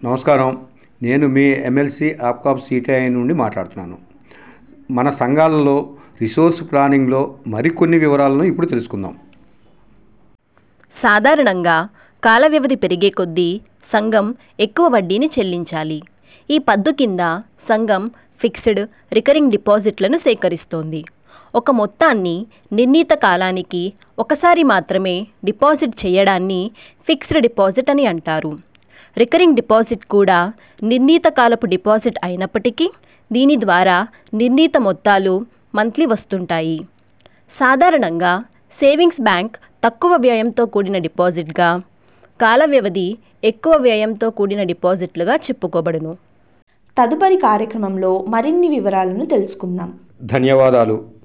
నమస్కారం నేను మీ MLC APCOB CTI నుండి మాట్లాడుతున్నాను మన సంఘాలలో రిసోర్స్ ప్లానింగ్లో మరికొన్ని వివరాలను ఇప్పుడు తెలుసుకుందాం సాధారణంగా కాల వ్యవధి పెరిగే కొద్దీ సంఘం ఎక్కువ వడ్డీని చెల్లించాలి ఈ పద్దు కింద సంఘం ఫిక్స్డ్ రికరింగ్ డిపాజిట్లను సేకరిస్తోంది ఒక మొత్తాన్ని నిర్ణీత కాలానికి ఒకసారి మాత్రమే డిపాజిట్ చేయడాన్ని ఫిక్స్డ్ డిపాజిట్ అని అంటారు రికరింగ్ డిపాజిట్ కూడా నిర్ణీత కాలపు డిపాజిట్ అయినప్పటికీ దీని ద్వారా నిర్ణీత మొత్తాలు మంత్లీ వస్తుంటాయి సాధారణంగా సేవింగ్స్ బ్యాంక్ తక్కువ వ్యయంతో కూడిన డిపాజిట్గా కాల వ్యవధి ఎక్కువ వ్యయంతో కూడిన డిపాజిట్లుగా చెప్పుకోబడును తదుపరి కార్యక్రమంలో మరిన్ని వివరాలను తెలుసుకుందాం ధన్యవాదాలు